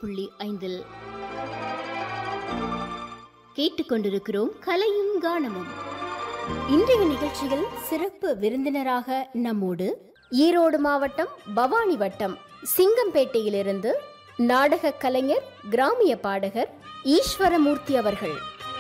புள்ளி ஐந்தில் கேட்டுக்கொண்டிருக்கிறோம் கலையும் கானமும் இன்றைய நிகழ்ச்சியில் சிறப்பு விருந்தினராக நம்மோடு ஈரோடு மாவட்டம் பவானி வட்டம் சிங்கம்பேட்டையிலிருந்து நாடக கலைஞர் கிராமிய பாடகர் ஈஸ்வரமூர்த்தி அவர்கள்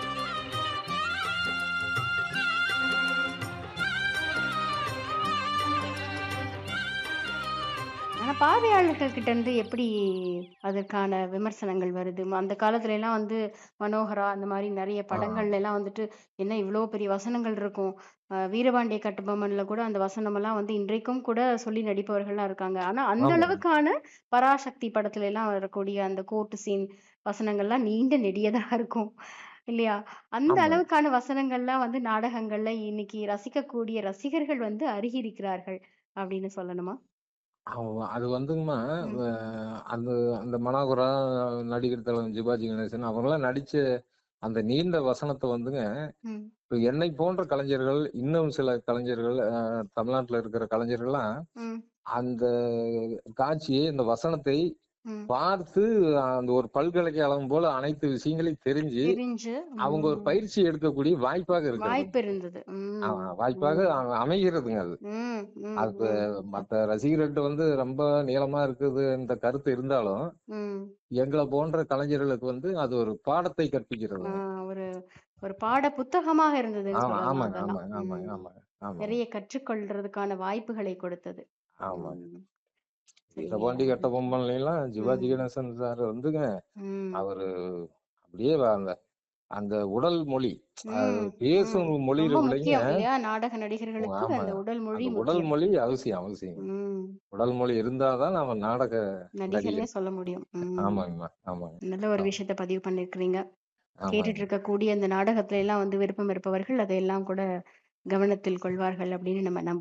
ஆனா பார்வையாளர்கள் கிட்ட இருந்து எப்படி அதற்கான விமர்சனங்கள் வருது ம- அந்த காலத்துல எல்லாம் வந்து மனோகரா அந்த மாதிரி நிறைய படங்கள்ல எல்லாம் வந்துட்டு என்ன இவ்வளவு பெரிய வசனங்கள் இருக்கும் அஹ் வீரபாண்டிய கட்டபொம்மன்ல கூட அந்த வசனம் எல்லாம் வந்து இன்றைக்கும் கூட சொல்லி நடிப்பவர்கள்லாம் இருக்காங்க ஆனா அந்த ஆமா. அளவுக்கான பராசக்தி படத்துல எல்லாம் வரக்கூடிய அந்த கோர்ட்டு சீன் வசனங்கள்லாம் நீண்ட நெடியதா இருக்கும் இல்லையா அந்த ஆமா. அளவுக்கான வசனங்கள்லாம் வந்து நாடகங்கள்ல இன்னைக்கு ரசிக்கக்கூடிய ரசிகர்கள் வந்து அருகிருக்கிறார்கள் அப்படின்னு சொல்லணுமா அவ- அது வந்துங்கம்மா ம். அஹ் அந்த அந்த மனோகரா நடிகர் தலைவர் சிவாஜி கணேசன் அவங்கெல்லாம் நடிச்ச அந்த நீண்ட வசனத்தை வந்துங்க ம் இப்ப என்னை போன்ற கலைஞர்கள் இன்னும் சில கலைஞர்கள் அஹ், தமிழ்நாட்டுல இருக்கிற கலைஞர்கள்லாம் ம் அந்த காட்சியை இந்த வசனத்தை ம் பார்த்து அந்த ஒரு பல்கலைக்கழகம் போல அனைத்து விஷயங்களையும் தெரிஞ்சு தெரிஞ்சு அவங்க ஒரு ம், பயிற்சி எடுக்கக்கூடிய வாய்ப்பாக இருக்கிறது வாய்ப்பு இருந்தது ம் ஆ, வாய்ப்பாக ம் அ- அமைகிறதுங்க அது ம் ம் அது ம் மற்ற ரசிகர்கள்ட்ட வந்து ரொம்ப நீளமா இருக்குது இந்த கருத்து இருந்தாலும் ம் எங்களை போன்ற கலைஞர்களுக்கு வந்து அது ஒரு பாடத்தை ஆ, கற்பிக்கிறதுங்க ஒரு ஒரு பாட புத்தகமாக இருந்ததுன்னு ஆமா சொல்லலாம் ஆமாங்க அதெல்லாம் ஆமாங்க ஆமாங்க ம் ஆமாங்க ஆமாங்க நிறைய கற்றுக்கொள்றதுக்கான வாய்ப்புகளை கொடுத்தது ஆமாங்க ம் சரி வீரபாண்டி கட்ட பொம்மன்லாம் சிவாஜி ம் கணேசன் சார் வந்துங்க ம் அவரு அப்படியே வ- அந்த அந்த உடல் மொழி அது ம் ம் பேசும் மொழியில ரொம்ப விளைங்க முக்கியம் இல்லையா நாடக நடிகர்களுக்கு ஆமா அந்த உடல் மொழி அந்த உடல் முக்கியம் மொழி அவசியம் அவசியம் ம் உடல் மொழி இருந்தாதான் நம்ம நாடக நடிகர்னே நடிகர் சொல்ல முடியும் ம் ஆமாங்கம்மா ஆமாங்க நல்ல ஒரு ஆமா விஷயத்த பதிவு பண்ணிருக்கிறீங்க ஆமாங்க கேட்டுட்டு இருக்கக்கூடிய இந்த நாடகத்துல எல்லாம் வந்து விருப்பம் இருப்பவர்கள் அதையெல்லாம் கூட கவனத்தில் கொள்வார்கள் அப்படின்னு நம்ம நம்புறோம்